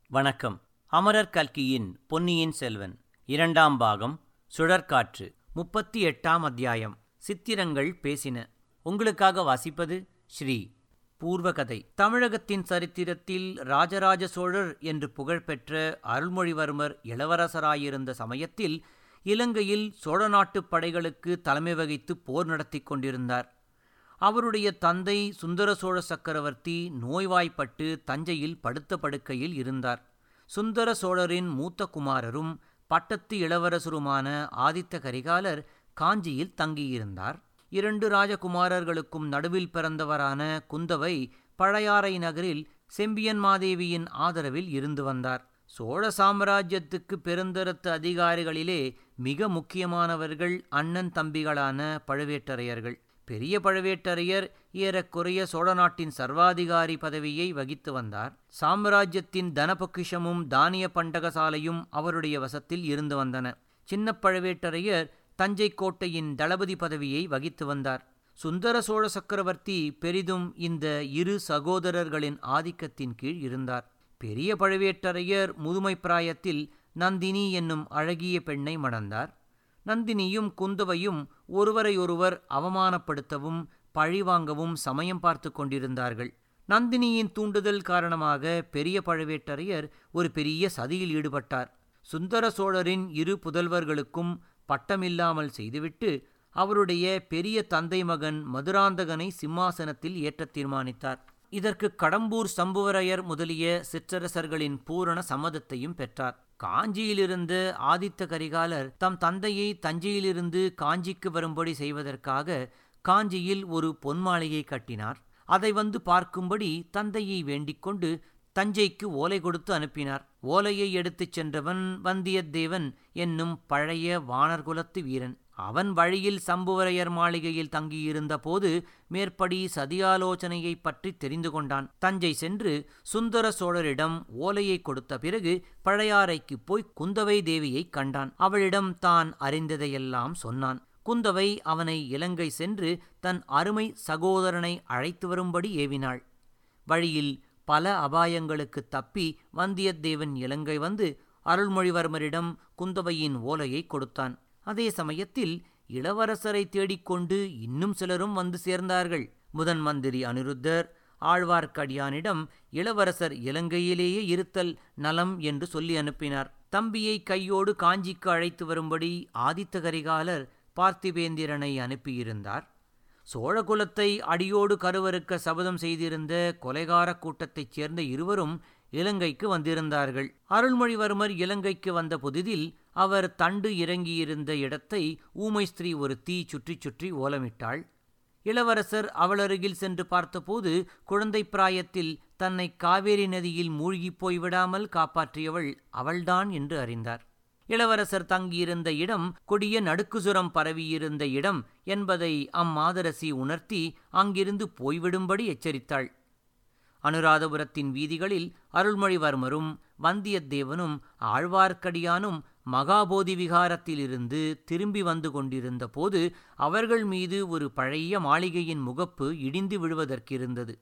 வணக்கம் அமரர் கல்கியின் பொன்னியின் செல்வன் இரண்டாம் பாகம் சுழற்காற்று முப்பத்தி எட்டாம் அத்தியாயம் சித்திரங்கள் பேசின உங்களுக்காக வாசிப்பது ஸ்ரீ பூர்வகதை தமிழகத்தின் சரித்திரத்தில் ராஜராஜ சோழர் என்று புகழ்பெற்ற அருள்மொழிவர்மர் இளவரசராயிருந்த சமயத்தில் இலங்கையில் சோழ நாட்டுப் படைகளுக்கு தலைமை வகித்து போர் நடத்தி கொண்டிருந்தார் அவருடைய தந்தை சுந்தர சோழ சக்கரவர்த்தி நோய்வாய்ப்பட்டு தஞ்சையில் படுத்த படுக்கையில் இருந்தார் சுந்தர சோழரின் மூத்த குமாரரும் பட்டத்து இளவரசருமான ஆதித்த கரிகாலர் காஞ்சியில் தங்கியிருந்தார் இரண்டு ராஜகுமாரர்களுக்கும் நடுவில் பிறந்தவரான குந்தவை பழையாறை நகரில் செம்பியன் மாதேவியின் ஆதரவில் இருந்து வந்தார் சோழ சாம்ராஜ்யத்துக்கு பெருந்தரத்து அதிகாரிகளிலே மிக முக்கியமானவர்கள் அண்ணன் தம்பிகளான பழுவேட்டரையர்கள் பெரிய பழுவேட்டரையர் ஏறக்குறைய சோழ நாட்டின் சர்வாதிகாரி பதவியை வகித்து வந்தார் சாம்ராஜ்யத்தின் தனபொக்கிஷமும் தானிய பண்டகசாலையும் அவருடைய வசத்தில் இருந்து வந்தன சின்ன பழுவேட்டரையர் தஞ்சை கோட்டையின் தளபதி பதவியை வகித்து வந்தார் சுந்தர சோழ சக்கரவர்த்தி பெரிதும் இந்த இரு சகோதரர்களின் ஆதிக்கத்தின் கீழ் இருந்தார் பெரிய பழுவேட்டரையர் முதுமை பிராயத்தில் நந்தினி என்னும் அழகிய பெண்ணை மணந்தார் நந்தினியும் குந்தவையும் ஒருவரையொருவர் அவமானப்படுத்தவும் பழிவாங்கவும் சமயம் பார்த்து கொண்டிருந்தார்கள் நந்தினியின் தூண்டுதல் காரணமாக பெரிய பழுவேட்டரையர் ஒரு பெரிய சதியில் ஈடுபட்டார் சுந்தர சோழரின் இரு புதல்வர்களுக்கும் பட்டமில்லாமல் செய்துவிட்டு அவருடைய பெரிய தந்தை மகன் மதுராந்தகனை சிம்மாசனத்தில் ஏற்றத் தீர்மானித்தார் இதற்கு கடம்பூர் சம்புவரையர் முதலிய சிற்றரசர்களின் பூரண சம்மதத்தையும் பெற்றார் காஞ்சியிலிருந்து ஆதித்த கரிகாலர் தம் தந்தையை தஞ்சையிலிருந்து காஞ்சிக்கு வரும்படி செய்வதற்காக காஞ்சியில் ஒரு பொன்மாளிகை கட்டினார் அதை வந்து பார்க்கும்படி தந்தையை வேண்டிக் கொண்டு தஞ்சைக்கு ஓலை கொடுத்து அனுப்பினார் ஓலையை எடுத்துச் சென்றவன் வந்தியத்தேவன் என்னும் பழைய வானர்குலத்து வீரன் அவன் வழியில் சம்புவரையர் மாளிகையில் தங்கியிருந்த போது மேற்படி சதியாலோசனையை பற்றி தெரிந்து கொண்டான் தஞ்சை சென்று சுந்தர சோழரிடம் ஓலையை கொடுத்த பிறகு பழையாறைக்கு போய் குந்தவை தேவியை கண்டான் அவளிடம் தான் அறிந்ததையெல்லாம் சொன்னான் குந்தவை அவனை இலங்கை சென்று தன் அருமை சகோதரனை அழைத்து வரும்படி ஏவினாள் வழியில் பல அபாயங்களுக்கு தப்பி வந்தியத்தேவன் இலங்கை வந்து அருள்மொழிவர்மரிடம் குந்தவையின் ஓலையை கொடுத்தான் அதே சமயத்தில் இளவரசரை தேடிக்கொண்டு இன்னும் சிலரும் வந்து சேர்ந்தார்கள் முதன் மந்திரி அனிருத்தர் ஆழ்வார்க்கடியானிடம் இளவரசர் இலங்கையிலேயே இருத்தல் நலம் என்று சொல்லி அனுப்பினார் தம்பியை கையோடு காஞ்சிக்கு அழைத்து வரும்படி ஆதித்த கரிகாலர் பார்த்திபேந்திரனை அனுப்பியிருந்தார் சோழகுலத்தை அடியோடு கருவறுக்க சபதம் செய்திருந்த கொலைகார கூட்டத்தைச் சேர்ந்த இருவரும் இலங்கைக்கு வந்திருந்தார்கள் அருள்மொழிவர்மர் இலங்கைக்கு வந்த புதிதில் அவர் தண்டு இறங்கியிருந்த இடத்தை ஊமை ஸ்திரீ ஒரு தீ சுற்றி சுற்றி ஓலமிட்டாள் இளவரசர் அவளருகில் சென்று பார்த்தபோது குழந்தை பிராயத்தில் தன்னை காவேரி நதியில் மூழ்கிப் போய்விடாமல் காப்பாற்றியவள் அவள்தான் என்று அறிந்தார் இளவரசர் தங்கியிருந்த இடம் கொடிய நடுக்குசுரம் பரவியிருந்த இடம் என்பதை அம்மாதரசி உணர்த்தி அங்கிருந்து போய்விடும்படி எச்சரித்தாள் அனுராதபுரத்தின் வீதிகளில் அருள்மொழிவர்மரும் வந்தியத்தேவனும் ஆழ்வார்க்கடியானும் மகாபோதி விகாரத்திலிருந்து திரும்பி வந்து கொண்டிருந்த போது அவர்கள் மீது ஒரு பழைய மாளிகையின் முகப்பு இடிந்து விழுவதற்கிருந்தது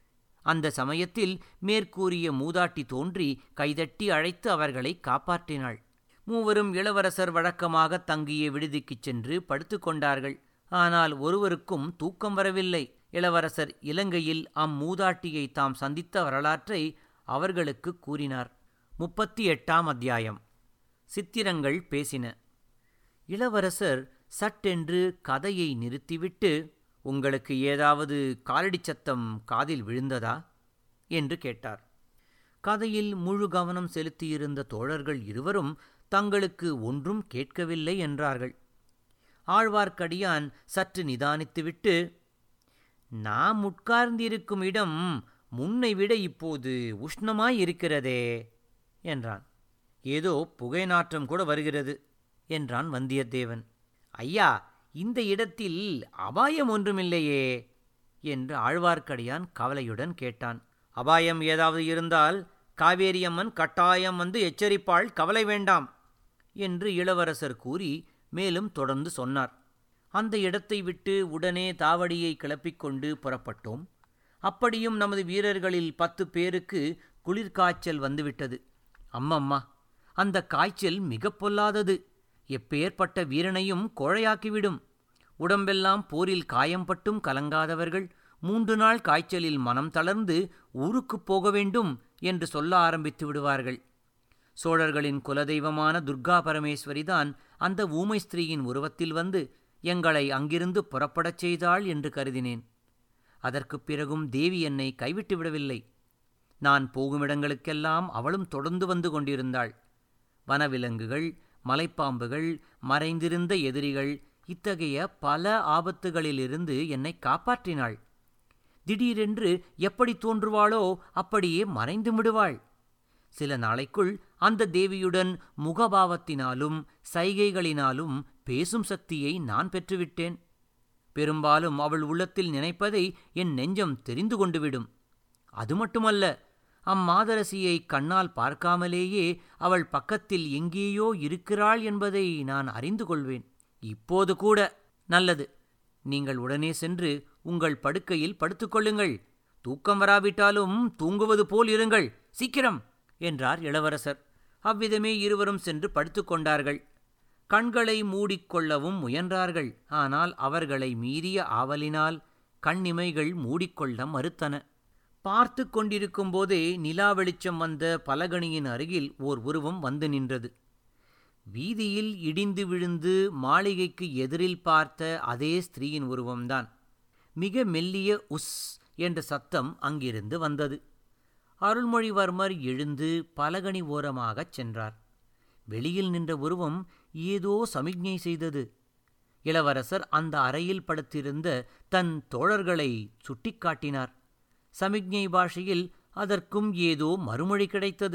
அந்த சமயத்தில் மேற்கூறிய மூதாட்டி தோன்றி கைதட்டி அழைத்து அவர்களை காப்பாற்றினாள் மூவரும் இளவரசர் வழக்கமாக தங்கிய விடுதிக்குச் சென்று படுத்துக் கொண்டார்கள் ஆனால் ஒருவருக்கும் தூக்கம் வரவில்லை இளவரசர் இலங்கையில் அம்மூதாட்டியை தாம் சந்தித்த வரலாற்றை அவர்களுக்கு கூறினார் முப்பத்தி எட்டாம் அத்தியாயம் சித்திரங்கள் பேசின இளவரசர் சட்டென்று கதையை நிறுத்திவிட்டு உங்களுக்கு ஏதாவது காலடி சத்தம் காதில் விழுந்ததா என்று கேட்டார் கதையில் முழு கவனம் செலுத்தியிருந்த தோழர்கள் இருவரும் தங்களுக்கு ஒன்றும் கேட்கவில்லை என்றார்கள் ஆழ்வார்க்கடியான் சற்று நிதானித்துவிட்டு நாம் உட்கார்ந்திருக்கும் இடம் முன்னை விட இப்போது உஷ்ணமாயிருக்கிறதே என்றான் ஏதோ புகை நாற்றம் கூட வருகிறது என்றான் வந்தியத்தேவன் ஐயா இந்த இடத்தில் அபாயம் ஒன்றுமில்லையே என்று ஆழ்வார்க்கடியான் கவலையுடன் கேட்டான் அபாயம் ஏதாவது இருந்தால் காவேரியம்மன் கட்டாயம் வந்து எச்சரிப்பாள் கவலை வேண்டாம் என்று இளவரசர் கூறி மேலும் தொடர்ந்து சொன்னார் அந்த இடத்தை விட்டு உடனே தாவடியை கிளப்பிக்கொண்டு புறப்பட்டோம் அப்படியும் நமது வீரர்களில் பத்து பேருக்கு குளிர்காய்ச்சல் வந்துவிட்டது அம்மம்மா அந்த காய்ச்சல் மிகப் பொல்லாதது எப்பேற்பட்ட வீரனையும் கோழையாக்கிவிடும் உடம்பெல்லாம் போரில் காயம்பட்டும் கலங்காதவர்கள் மூன்று நாள் காய்ச்சலில் மனம் தளர்ந்து ஊருக்குப் போக வேண்டும் என்று சொல்ல ஆரம்பித்து விடுவார்கள் சோழர்களின் குலதெய்வமான துர்கா பரமேஸ்வரிதான் அந்த ஊமை ஸ்திரீயின் உருவத்தில் வந்து எங்களை அங்கிருந்து புறப்படச் செய்தாள் என்று கருதினேன் அதற்குப் பிறகும் தேவி என்னை கைவிட்டு விடவில்லை நான் போகுமிடங்களுக்கெல்லாம் அவளும் தொடர்ந்து வந்து கொண்டிருந்தாள் வனவிலங்குகள் மலைப்பாம்புகள் மறைந்திருந்த எதிரிகள் இத்தகைய பல ஆபத்துகளிலிருந்து என்னை காப்பாற்றினாள் திடீரென்று எப்படி தோன்றுவாளோ அப்படியே மறைந்து விடுவாள் சில நாளைக்குள் அந்த தேவியுடன் முகபாவத்தினாலும் சைகைகளினாலும் பேசும் சக்தியை நான் பெற்றுவிட்டேன் பெரும்பாலும் அவள் உள்ளத்தில் நினைப்பதை என் நெஞ்சம் தெரிந்து கொண்டுவிடும் அது மட்டுமல்ல அம்மாதரசியை கண்ணால் பார்க்காமலேயே அவள் பக்கத்தில் எங்கேயோ இருக்கிறாள் என்பதை நான் அறிந்து கொள்வேன் இப்போது கூட நல்லது நீங்கள் உடனே சென்று உங்கள் படுக்கையில் படுத்துக்கொள்ளுங்கள் தூக்கம் வராவிட்டாலும் தூங்குவது போல் இருங்கள் சீக்கிரம் என்றார் இளவரசர் அவ்விதமே இருவரும் சென்று படுத்துக்கொண்டார்கள் கண்களை மூடிக்கொள்ளவும் முயன்றார்கள் ஆனால் அவர்களை மீறிய ஆவலினால் கண்ணிமைகள் மூடிக்கொள்ள மறுத்தன பார்த்து கொண்டிருக்கும் போதே நிலா வெளிச்சம் வந்த பலகணியின் அருகில் ஓர் உருவம் வந்து நின்றது வீதியில் இடிந்து விழுந்து மாளிகைக்கு எதிரில் பார்த்த அதே ஸ்திரீயின் உருவம்தான் மிக மெல்லிய உஸ் என்ற சத்தம் அங்கிருந்து வந்தது அருள்மொழிவர்மர் எழுந்து பலகணி ஓரமாகச் சென்றார் வெளியில் நின்ற உருவம் ஏதோ சமிக்ஞை செய்தது இளவரசர் அந்த அறையில் படுத்திருந்த தன் தோழர்களை சுட்டிக்காட்டினார் சமிக்ஞை பாஷையில் அதற்கும் ஏதோ மறுமொழி கிடைத்தது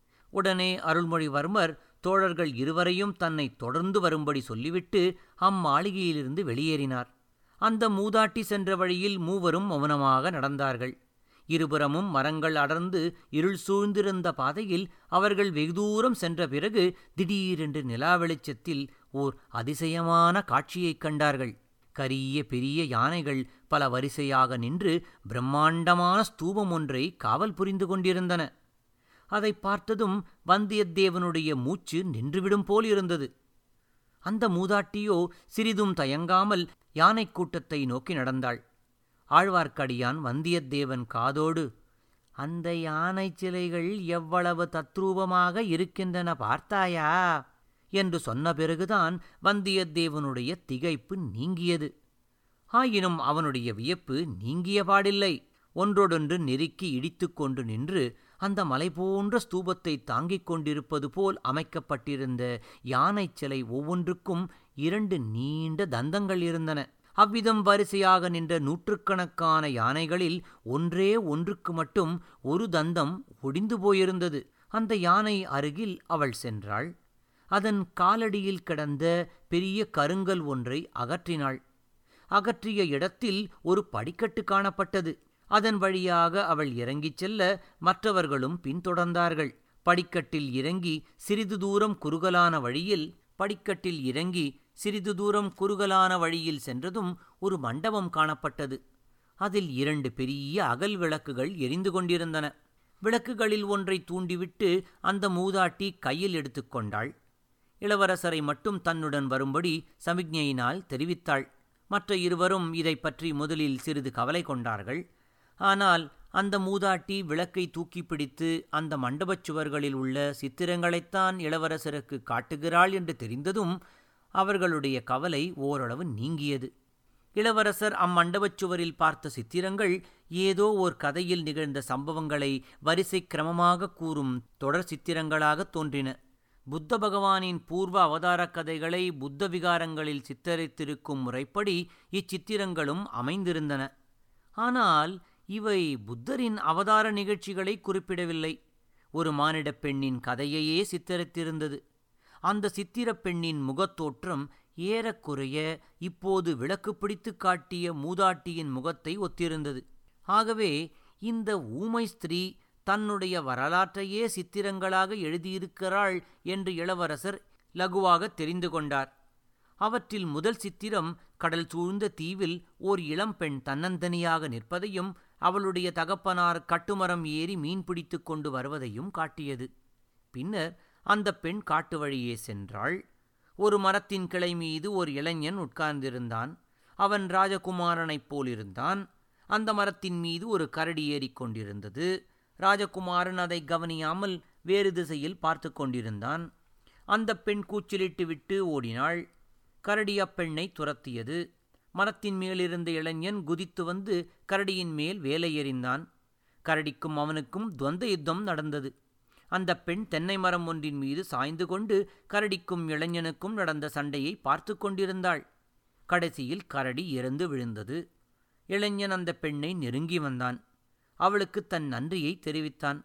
உடனே அருள்மொழிவர்மர் தோழர்கள் இருவரையும் தன்னை தொடர்ந்து வரும்படி சொல்லிவிட்டு அம்மாளிகையிலிருந்து வெளியேறினார் அந்த மூதாட்டி சென்ற வழியில் மூவரும் மௌனமாக நடந்தார்கள் இருபுறமும் மரங்கள் அடர்ந்து இருள் சூழ்ந்திருந்த பாதையில் அவர்கள் வெகு தூரம் சென்ற பிறகு திடீரென்று நிலா வெளிச்சத்தில் ஓர் அதிசயமான காட்சியைக் கண்டார்கள் கரிய பெரிய யானைகள் பல வரிசையாக நின்று பிரம்மாண்டமான ஸ்தூபம் ஒன்றை காவல் புரிந்து கொண்டிருந்தன அதை பார்த்ததும் வந்தியத்தேவனுடைய மூச்சு நின்றுவிடும் போல் இருந்தது அந்த மூதாட்டியோ சிறிதும் தயங்காமல் யானைக் கூட்டத்தை நோக்கி நடந்தாள் ஆழ்வார்க்கடியான் வந்தியத்தேவன் காதோடு அந்த யானை சிலைகள் எவ்வளவு தத்ரூபமாக இருக்கின்றன பார்த்தாயா என்று சொன்ன பிறகுதான் வந்தியத்தேவனுடைய திகைப்பு நீங்கியது ஆயினும் அவனுடைய வியப்பு நீங்கிய பாடில்லை ஒன்றொடொன்று நெருக்கி இடித்துக் கொண்டு நின்று அந்த மலை போன்ற ஸ்தூபத்தை தாங்கிக் கொண்டிருப்பது போல் அமைக்கப்பட்டிருந்த யானைச் சிலை ஒவ்வொன்றுக்கும் இரண்டு நீண்ட தந்தங்கள் இருந்தன அவ்விதம் வரிசையாக நின்ற நூற்றுக்கணக்கான யானைகளில் ஒன்றே ஒன்றுக்கு மட்டும் ஒரு தந்தம் ஒடிந்து போயிருந்தது அந்த யானை அருகில் அவள் சென்றாள் அதன் காலடியில் கிடந்த பெரிய கருங்கல் ஒன்றை அகற்றினாள் அகற்றிய இடத்தில் ஒரு படிக்கட்டு காணப்பட்டது அதன் வழியாக அவள் இறங்கிச் செல்ல மற்றவர்களும் பின்தொடர்ந்தார்கள் படிக்கட்டில் இறங்கி சிறிது தூரம் குறுகலான வழியில் படிக்கட்டில் இறங்கி சிறிது தூரம் குறுகலான வழியில் சென்றதும் ஒரு மண்டபம் காணப்பட்டது அதில் இரண்டு பெரிய அகல் விளக்குகள் எரிந்து கொண்டிருந்தன விளக்குகளில் ஒன்றை தூண்டிவிட்டு அந்த மூதாட்டி கையில் எடுத்துக்கொண்டாள் இளவரசரை மட்டும் தன்னுடன் வரும்படி சமிக்ஞையினால் தெரிவித்தாள் மற்ற இருவரும் இதை பற்றி முதலில் சிறிது கவலை கொண்டார்கள் ஆனால் அந்த மூதாட்டி விளக்கை தூக்கி பிடித்து அந்த மண்டபச் சுவர்களில் உள்ள சித்திரங்களைத்தான் இளவரசருக்கு காட்டுகிறாள் என்று தெரிந்ததும் அவர்களுடைய கவலை ஓரளவு நீங்கியது இளவரசர் அம்மண்டபச் சுவரில் பார்த்த சித்திரங்கள் ஏதோ ஓர் கதையில் நிகழ்ந்த சம்பவங்களை வரிசை கிரமமாக கூறும் தொடர் சித்திரங்களாகத் தோன்றின புத்த பகவானின் பூர்வ அவதாரக் கதைகளை புத்த விகாரங்களில் சித்தரித்திருக்கும் முறைப்படி இச்சித்திரங்களும் அமைந்திருந்தன ஆனால் இவை புத்தரின் அவதார நிகழ்ச்சிகளை குறிப்பிடவில்லை ஒரு மானிடப் பெண்ணின் கதையையே சித்தரித்திருந்தது அந்த சித்திரப் பெண்ணின் முகத்தோற்றம் ஏறக்குறைய இப்போது விளக்கு பிடித்து காட்டிய மூதாட்டியின் முகத்தை ஒத்திருந்தது ஆகவே இந்த ஊமை ஸ்திரீ தன்னுடைய வரலாற்றையே சித்திரங்களாக எழுதியிருக்கிறாள் என்று இளவரசர் லகுவாக தெரிந்து கொண்டார் அவற்றில் முதல் சித்திரம் கடல் சூழ்ந்த தீவில் ஓர் இளம்பெண் தன்னந்தனியாக நிற்பதையும் அவளுடைய தகப்பனார் கட்டுமரம் ஏறி மீன் பிடித்து கொண்டு வருவதையும் காட்டியது பின்னர் அந்த பெண் காட்டு வழியே சென்றாள் ஒரு மரத்தின் கிளை மீது ஒரு இளைஞன் உட்கார்ந்திருந்தான் அவன் ராஜகுமாரனைப் போலிருந்தான் அந்த மரத்தின் மீது ஒரு கரடி ஏறிக் கொண்டிருந்தது ராஜகுமாரன் அதை கவனியாமல் வேறு திசையில் பார்த்து கொண்டிருந்தான் அந்த பெண் கூச்சலிட்டு விட்டு ஓடினாள் கரடி அப்பெண்ணை துரத்தியது மரத்தின் மேலிருந்த இளைஞன் குதித்து வந்து கரடியின் மேல் வேலை எறிந்தான் கரடிக்கும் அவனுக்கும் துவந்த யுத்தம் நடந்தது அந்த பெண் தென்னை மரம் ஒன்றின் மீது சாய்ந்து கொண்டு கரடிக்கும் இளைஞனுக்கும் நடந்த சண்டையை பார்த்து கொண்டிருந்தாள் கடைசியில் கரடி இறந்து விழுந்தது இளைஞன் அந்த பெண்ணை நெருங்கி வந்தான் அவளுக்கு தன் நன்றியை தெரிவித்தான்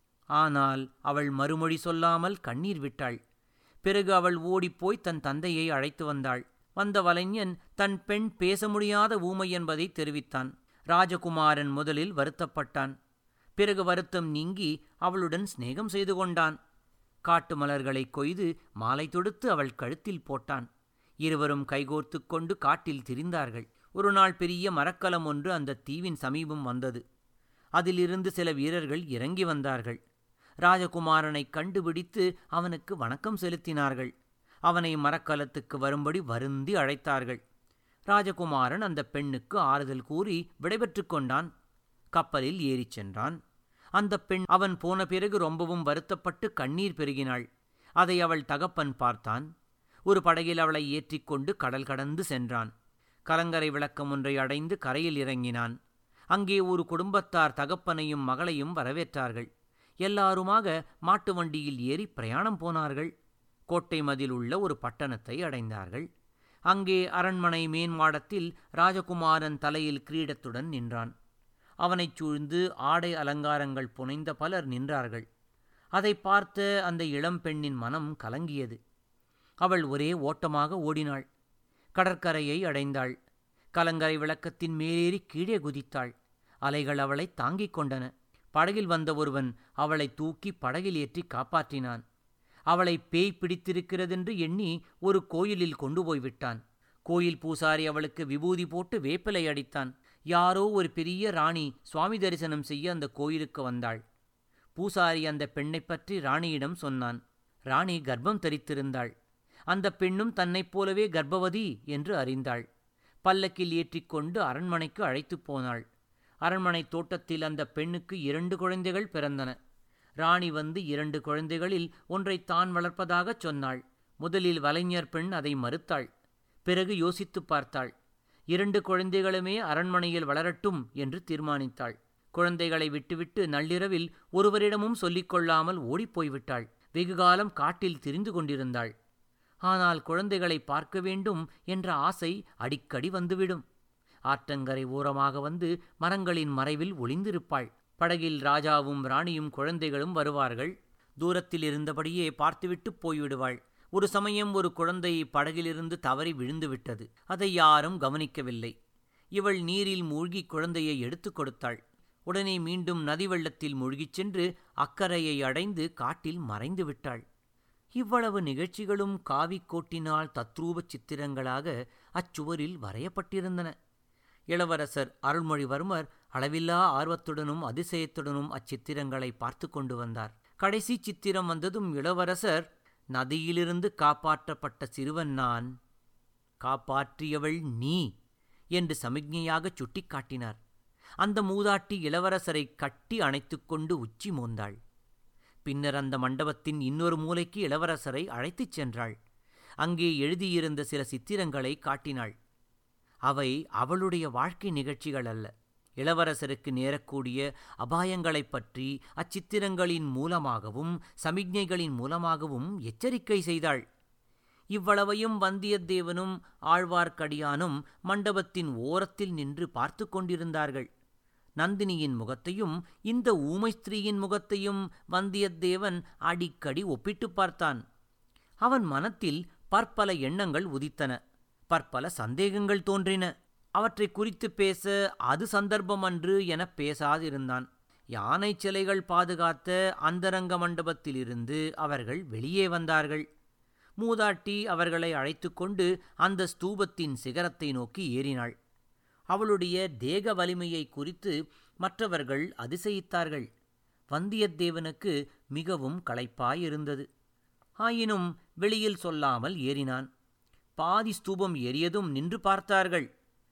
ஆனால் அவள் மறுமொழி சொல்லாமல் கண்ணீர் விட்டாள் பிறகு அவள் ஓடிப்போய் தன் தந்தையை அழைத்து வந்தாள் வந்த வலைஞன் தன் பெண் பேச முடியாத ஊமை என்பதை தெரிவித்தான் ராஜகுமாரன் முதலில் வருத்தப்பட்டான் பிறகு வருத்தம் நீங்கி அவளுடன் சிநேகம் செய்து கொண்டான் காட்டு மலர்களை கொய்து மாலை தொடுத்து அவள் கழுத்தில் போட்டான் இருவரும் கைகோர்த்து கொண்டு காட்டில் திரிந்தார்கள் ஒரு நாள் பெரிய மரக்கலம் ஒன்று அந்த தீவின் சமீபம் வந்தது அதிலிருந்து சில வீரர்கள் இறங்கி வந்தார்கள் ராஜகுமாரனை கண்டுபிடித்து அவனுக்கு வணக்கம் செலுத்தினார்கள் அவனை மரக்கலத்துக்கு வரும்படி வருந்தி அழைத்தார்கள் ராஜகுமாரன் அந்த பெண்ணுக்கு ஆறுதல் கூறி விடைபெற்று கொண்டான் கப்பலில் ஏறிச் சென்றான் அந்த பெண் அவன் போன பிறகு ரொம்பவும் வருத்தப்பட்டு கண்ணீர் பெருகினாள் அதை அவள் தகப்பன் பார்த்தான் ஒரு படகில் அவளை ஏற்றிக்கொண்டு கடல் கடந்து சென்றான் கலங்கரை விளக்கம் ஒன்றை அடைந்து கரையில் இறங்கினான் அங்கே ஒரு குடும்பத்தார் தகப்பனையும் மகளையும் வரவேற்றார்கள் எல்லாருமாக மாட்டு வண்டியில் ஏறி பிரயாணம் போனார்கள் கோட்டை மதில் உள்ள ஒரு பட்டணத்தை அடைந்தார்கள் அங்கே அரண்மனை மேன்மாடத்தில் ராஜகுமாரன் தலையில் கிரீடத்துடன் நின்றான் அவனைச் சூழ்ந்து ஆடை அலங்காரங்கள் புனைந்த பலர் நின்றார்கள் அதை பார்த்த அந்த இளம்பெண்ணின் மனம் கலங்கியது அவள் ஒரே ஓட்டமாக ஓடினாள் கடற்கரையை அடைந்தாள் கலங்கரை விளக்கத்தின் மேலேறி கீழே குதித்தாள் அலைகள் அவளை தாங்கிக் கொண்டன படகில் வந்த ஒருவன் அவளை தூக்கி படகில் ஏற்றி காப்பாற்றினான் அவளை பேய் பிடித்திருக்கிறதென்று எண்ணி ஒரு கோயிலில் கொண்டு போய் விட்டான் கோயில் பூசாரி அவளுக்கு விபூதி போட்டு வேப்பிலை அடித்தான் யாரோ ஒரு பெரிய ராணி சுவாமி தரிசனம் செய்ய அந்த கோயிலுக்கு வந்தாள் பூசாரி அந்த பெண்ணைப் பற்றி ராணியிடம் சொன்னான் ராணி கர்ப்பம் தரித்திருந்தாள் அந்த பெண்ணும் தன்னைப் போலவே கர்ப்பவதி என்று அறிந்தாள் பல்லக்கில் ஏற்றிக்கொண்டு அரண்மனைக்கு அழைத்துப் போனாள் அரண்மனை தோட்டத்தில் அந்த பெண்ணுக்கு இரண்டு குழந்தைகள் பிறந்தன ராணி வந்து இரண்டு குழந்தைகளில் ஒன்றை தான் வளர்ப்பதாகச் சொன்னாள் முதலில் வலைஞர் பெண் அதை மறுத்தாள் பிறகு யோசித்துப் பார்த்தாள் இரண்டு குழந்தைகளுமே அரண்மனையில் வளரட்டும் என்று தீர்மானித்தாள் குழந்தைகளை விட்டுவிட்டு நள்ளிரவில் ஒருவரிடமும் சொல்லிக் கொள்ளாமல் ஓடிப்போய்விட்டாள் வெகுகாலம் காட்டில் திரிந்து கொண்டிருந்தாள் ஆனால் குழந்தைகளை பார்க்க வேண்டும் என்ற ஆசை அடிக்கடி வந்துவிடும் ஆற்றங்கரை ஓரமாக வந்து மரங்களின் மறைவில் ஒளிந்திருப்பாள் படகில் ராஜாவும் ராணியும் குழந்தைகளும் வருவார்கள் தூரத்தில் இருந்தபடியே பார்த்துவிட்டு போய்விடுவாள் ஒரு சமயம் ஒரு குழந்தை படகிலிருந்து தவறி விழுந்து விட்டது அதை யாரும் கவனிக்கவில்லை இவள் நீரில் மூழ்கி குழந்தையை எடுத்துக் கொடுத்தாள் உடனே மீண்டும் நதி வெள்ளத்தில் மூழ்கிச் சென்று அக்கரையை அடைந்து காட்டில் மறைந்து விட்டாள் இவ்வளவு நிகழ்ச்சிகளும் காவிக்கோட்டினால் தத்ரூப சித்திரங்களாக அச்சுவரில் வரையப்பட்டிருந்தன இளவரசர் அருள்மொழிவர்மர் அளவில்லா ஆர்வத்துடனும் அதிசயத்துடனும் அச்சித்திரங்களை பார்த்து கொண்டு வந்தார் கடைசி சித்திரம் வந்ததும் இளவரசர் நதியிலிருந்து காப்பாற்றப்பட்ட சிறுவன் நான் காப்பாற்றியவள் நீ என்று சமிக்ஞையாகச் சுட்டிக்காட்டினார் அந்த மூதாட்டி இளவரசரை கட்டி அணைத்துக்கொண்டு உச்சி மோந்தாள் பின்னர் அந்த மண்டபத்தின் இன்னொரு மூலைக்கு இளவரசரை அழைத்துச் சென்றாள் அங்கே எழுதியிருந்த சில சித்திரங்களை காட்டினாள் அவை அவளுடைய வாழ்க்கை நிகழ்ச்சிகள் அல்ல இளவரசருக்கு நேரக்கூடிய அபாயங்களைப் பற்றி அச்சித்திரங்களின் மூலமாகவும் சமிக்ஞைகளின் மூலமாகவும் எச்சரிக்கை செய்தாள் இவ்வளவையும் வந்தியத்தேவனும் ஆழ்வார்க்கடியானும் மண்டபத்தின் ஓரத்தில் நின்று பார்த்து கொண்டிருந்தார்கள் நந்தினியின் முகத்தையும் இந்த ஊமை ஸ்திரீயின் முகத்தையும் வந்தியத்தேவன் அடிக்கடி ஒப்பிட்டு பார்த்தான் அவன் மனத்தில் பற்பல எண்ணங்கள் உதித்தன பற்பல சந்தேகங்கள் தோன்றின அவற்றை குறித்து பேச அது சந்தர்ப்பம் அன்று எனப் பேசாதிருந்தான் யானை சிலைகள் பாதுகாத்த அந்தரங்க மண்டபத்திலிருந்து அவர்கள் வெளியே வந்தார்கள் மூதாட்டி அவர்களை அழைத்து கொண்டு அந்த ஸ்தூபத்தின் சிகரத்தை நோக்கி ஏறினாள் அவளுடைய தேக வலிமையை குறித்து மற்றவர்கள் அதிசயித்தார்கள் வந்தியத்தேவனுக்கு மிகவும் களைப்பாயிருந்தது ஆயினும் வெளியில் சொல்லாமல் ஏறினான் பாதி ஸ்தூபம் ஏறியதும் நின்று பார்த்தார்கள்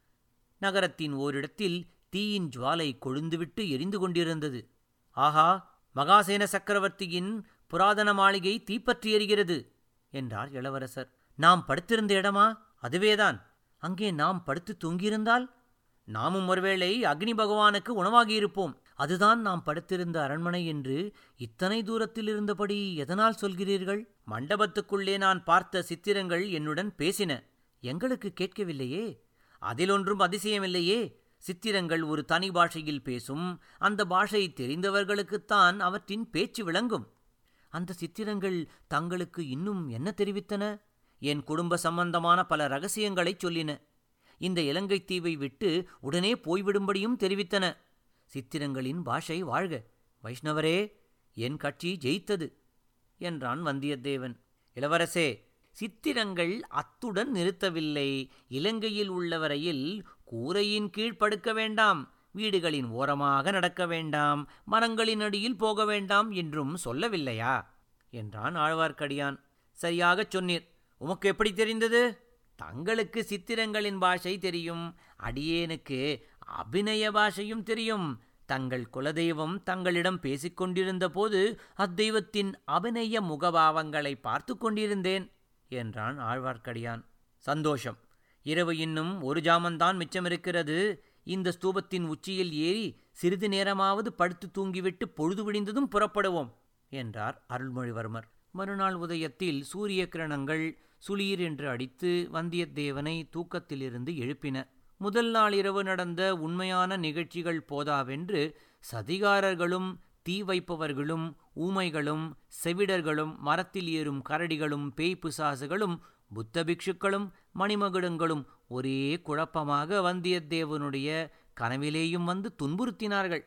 நகரத்தின் ஓரிடத்தில் தீயின் ஜுவாலை கொழுந்துவிட்டு எரிந்து கொண்டிருந்தது ஆஹா மகாசேன சக்கரவர்த்தியின் புராதன மாளிகை தீப்பற்றி எரிகிறது என்றார் இளவரசர் நாம் படுத்திருந்த இடமா அதுவேதான் அங்கே நாம் படுத்து தூங்கியிருந்தால் நாமும் ஒருவேளை அக்னி பகவானுக்கு உணவாகியிருப்போம் அதுதான் நாம் படுத்திருந்த அரண்மனை என்று இத்தனை தூரத்தில் இருந்தபடி எதனால் சொல்கிறீர்கள் மண்டபத்துக்குள்ளே நான் பார்த்த சித்திரங்கள் என்னுடன் பேசின எங்களுக்கு கேட்கவில்லையே அதிலொன்றும் அதிசயமில்லையே சித்திரங்கள் ஒரு தனி பாஷையில் பேசும் அந்த பாஷை தெரிந்தவர்களுக்குத்தான் அவற்றின் பேச்சு விளங்கும் அந்த சித்திரங்கள் தங்களுக்கு இன்னும் என்ன தெரிவித்தன என் குடும்ப சம்பந்தமான பல ரகசியங்களைச் சொல்லின இந்த இலங்கைத் தீவை விட்டு உடனே போய்விடும்படியும் தெரிவித்தன சித்திரங்களின் பாஷை வாழ்க வைஷ்ணவரே என் கட்சி ஜெயித்தது என்றான் வந்தியத்தேவன் இளவரசே சித்திரங்கள் அத்துடன் நிறுத்தவில்லை இலங்கையில் உள்ளவரையில் கூரையின் கீழ் படுக்க வேண்டாம் வீடுகளின் ஓரமாக நடக்க வேண்டாம் மரங்களின் அடியில் போக வேண்டாம் என்றும் சொல்லவில்லையா என்றான் ஆழ்வார்க்கடியான் சரியாகச் சொன்னீர் உமக்கு எப்படி தெரிந்தது தங்களுக்கு சித்திரங்களின் பாஷை தெரியும் அடியேனுக்கு அபிநய பாஷையும் தெரியும் தங்கள் குலதெய்வம் தங்களிடம் பேசிக் கொண்டிருந்த போது அத்தெய்வத்தின் அபிநய முகபாவங்களை பார்த்து கொண்டிருந்தேன் என்றான் ஆழ்வார்க்கடியான் சந்தோஷம் இரவு இன்னும் ஒரு ஜாமந்தான் மிச்சமிருக்கிறது இந்த ஸ்தூபத்தின் உச்சியில் ஏறி சிறிது நேரமாவது படுத்து தூங்கிவிட்டு பொழுது விடிந்ததும் புறப்படுவோம் என்றார் அருள்மொழிவர்மர் மறுநாள் உதயத்தில் சூரிய கிரணங்கள் சுளீர் என்று அடித்து வந்தியத்தேவனை தூக்கத்திலிருந்து எழுப்பின முதல் நாள் இரவு நடந்த உண்மையான நிகழ்ச்சிகள் போதாவென்று சதிகாரர்களும் தீ வைப்பவர்களும் ஊமைகளும் செவிடர்களும் மரத்தில் ஏறும் கரடிகளும் பேய் பிசாசுகளும் புத்த பிக்ஷுக்களும் மணிமகுடங்களும் ஒரே குழப்பமாக வந்தியத்தேவனுடைய கனவிலேயும் வந்து துன்புறுத்தினார்கள்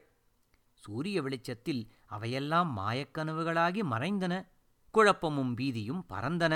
சூரிய வெளிச்சத்தில் அவையெல்லாம் மாயக்கனவுகளாகி மறைந்தன குழப்பமும் பீதியும் பறந்தன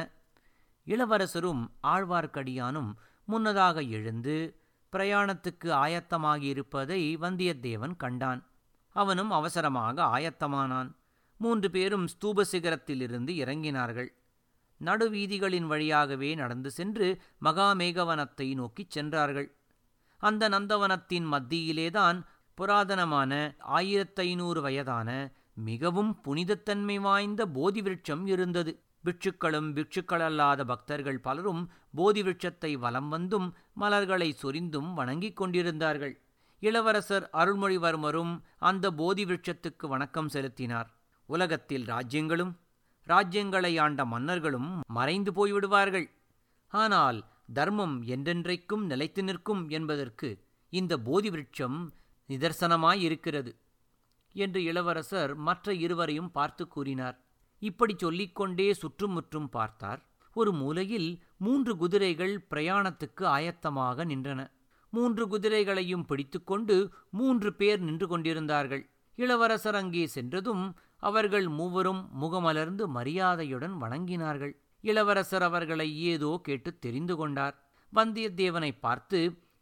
இளவரசரும் ஆழ்வார்க்கடியானும் முன்னதாக எழுந்து பிரயாணத்துக்கு ஆயத்தமாகியிருப்பதை வந்தியத்தேவன் கண்டான் அவனும் அவசரமாக ஆயத்தமானான் மூன்று பேரும் ஸ்தூப சிகரத்திலிருந்து இறங்கினார்கள் நடுவீதிகளின் வழியாகவே நடந்து சென்று மகாமேகவனத்தை நோக்கிச் சென்றார்கள் அந்த நந்தவனத்தின் மத்தியிலேதான் புராதனமான ஆயிரத்தைநூறு வயதான மிகவும் புனிதத்தன்மை வாய்ந்த போதி விருட்சம் இருந்தது பிட்சுக்களும் பிட்சுக்களல்லாத பக்தர்கள் பலரும் போதி விருட்சத்தை வலம் வந்தும் மலர்களை சொரிந்தும் வணங்கிக் கொண்டிருந்தார்கள் இளவரசர் அருள்மொழிவர்மரும் அந்த போதி விருட்சத்துக்கு வணக்கம் செலுத்தினார் உலகத்தில் ராஜ்யங்களும் ராஜ்யங்களை ஆண்ட மன்னர்களும் மறைந்து போய்விடுவார்கள் ஆனால் தர்மம் என்றென்றைக்கும் நிலைத்து நிற்கும் என்பதற்கு இந்த போதி விருட்சம் நிதர்சனமாயிருக்கிறது என்று இளவரசர் மற்ற இருவரையும் பார்த்து கூறினார் இப்படி சொல்லிக்கொண்டே சுற்றுமுற்றும் பார்த்தார் ஒரு மூலையில் மூன்று குதிரைகள் பிரயாணத்துக்கு ஆயத்தமாக நின்றன மூன்று குதிரைகளையும் பிடித்துக்கொண்டு மூன்று பேர் நின்று கொண்டிருந்தார்கள் இளவரசர் அங்கே சென்றதும் அவர்கள் மூவரும் முகமலர்ந்து மரியாதையுடன் வணங்கினார்கள் இளவரசர் அவர்களை ஏதோ கேட்டு தெரிந்து கொண்டார் வந்தியத்தேவனை பார்த்து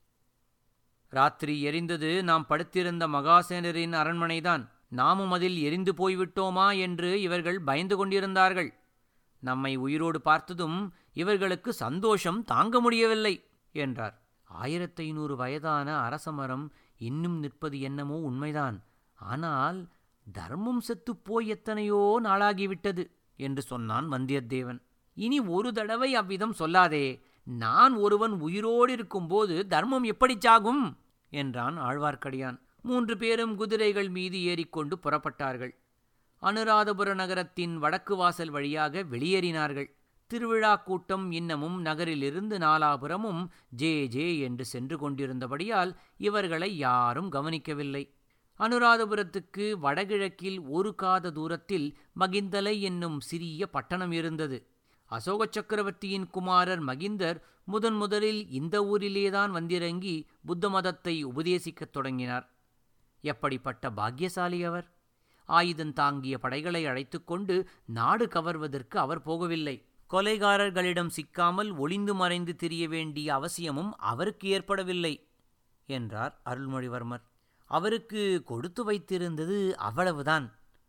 ராத்திரி எரிந்தது நாம் படுத்திருந்த மகாசேனரின் அரண்மனைதான் நாமும் அதில் எரிந்து போய்விட்டோமா என்று இவர்கள் பயந்து கொண்டிருந்தார்கள் நம்மை உயிரோடு பார்த்ததும் இவர்களுக்கு சந்தோஷம் தாங்க முடியவில்லை என்றார் ஆயிரத்தி ஐநூறு வயதான அரசமரம் இன்னும் நிற்பது என்னமோ உண்மைதான் ஆனால் தர்மம் செத்துப் போய் எத்தனையோ நாளாகிவிட்டது என்று சொன்னான் வந்தியத்தேவன் இனி ஒரு தடவை அவ்விதம் சொல்லாதே நான் ஒருவன் உயிரோடு இருக்கும்போது தர்மம் எப்படி சாகும் என்றான் ஆழ்வார்க்கடியான் மூன்று பேரும் குதிரைகள் மீது ஏறிக்கொண்டு புறப்பட்டார்கள் அனுராதபுர நகரத்தின் வடக்கு வாசல் வழியாக வெளியேறினார்கள் திருவிழா கூட்டம் இன்னமும் நகரிலிருந்து நாலாபுரமும் ஜே ஜே என்று சென்று கொண்டிருந்தபடியால் இவர்களை யாரும் கவனிக்கவில்லை அனுராதபுரத்துக்கு வடகிழக்கில் ஒரு காத தூரத்தில் மகிந்தலை என்னும் சிறிய பட்டணம் இருந்தது அசோக சக்கரவர்த்தியின் குமாரர் மகிந்தர் முதன் முதலில் இந்த ஊரிலேதான் வந்திறங்கி புத்த மதத்தை உபதேசிக்கத் தொடங்கினார் எப்படிப்பட்ட பாக்கியசாலி அவர் ஆயுதம் தாங்கிய படைகளை அழைத்துக்கொண்டு நாடு கவர்வதற்கு அவர் போகவில்லை கொலைகாரர்களிடம் சிக்காமல் ஒளிந்து மறைந்து திரிய வேண்டிய அவசியமும் அவருக்கு ஏற்படவில்லை என்றார் அருள்மொழிவர்மர் அவருக்கு கொடுத்து வைத்திருந்தது அவ்வளவுதான்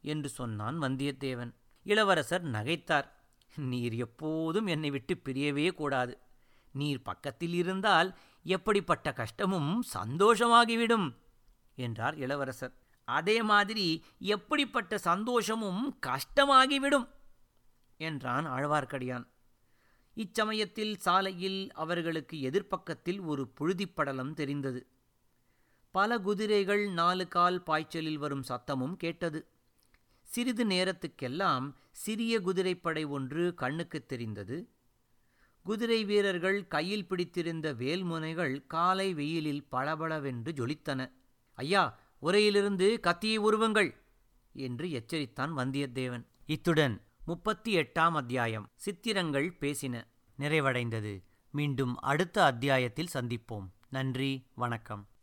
என்று சொன்னான் வந்தியத்தேவன் இளவரசர் நகைத்தார் நீர் எப்போதும் என்னை விட்டு பிரியவே கூடாது நீர் பக்கத்தில் இருந்தால் எப்படிப்பட்ட கஷ்டமும் சந்தோஷமாகிவிடும் என்றார் இளவரசர் அதே மாதிரி எப்படிப்பட்ட சந்தோஷமும் கஷ்டமாகிவிடும் என்றான் ஆழ்வார்க்கடியான் இச்சமயத்தில் சாலையில் அவர்களுக்கு எதிர்ப்பக்கத்தில் ஒரு புழுதிப்படலம் தெரிந்தது பல குதிரைகள் நாலு கால் பாய்ச்சலில் வரும் சத்தமும் கேட்டது சிறிது நேரத்துக்கெல்லாம் சிறிய குதிரைப்படை ஒன்று கண்ணுக்குத் தெரிந்தது குதிரை வீரர்கள் கையில் பிடித்திருந்த வேல்முனைகள் காலை வெயிலில் பளபளவென்று ஜொலித்தன ஐயா உரையிலிருந்து கத்தியை உருவுங்கள் என்று எச்சரித்தான் வந்தியத்தேவன் இத்துடன் முப்பத்தி எட்டாம் அத்தியாயம் சித்திரங்கள் பேசின நிறைவடைந்தது மீண்டும் அடுத்த அத்தியாயத்தில் சந்திப்போம் நன்றி வணக்கம்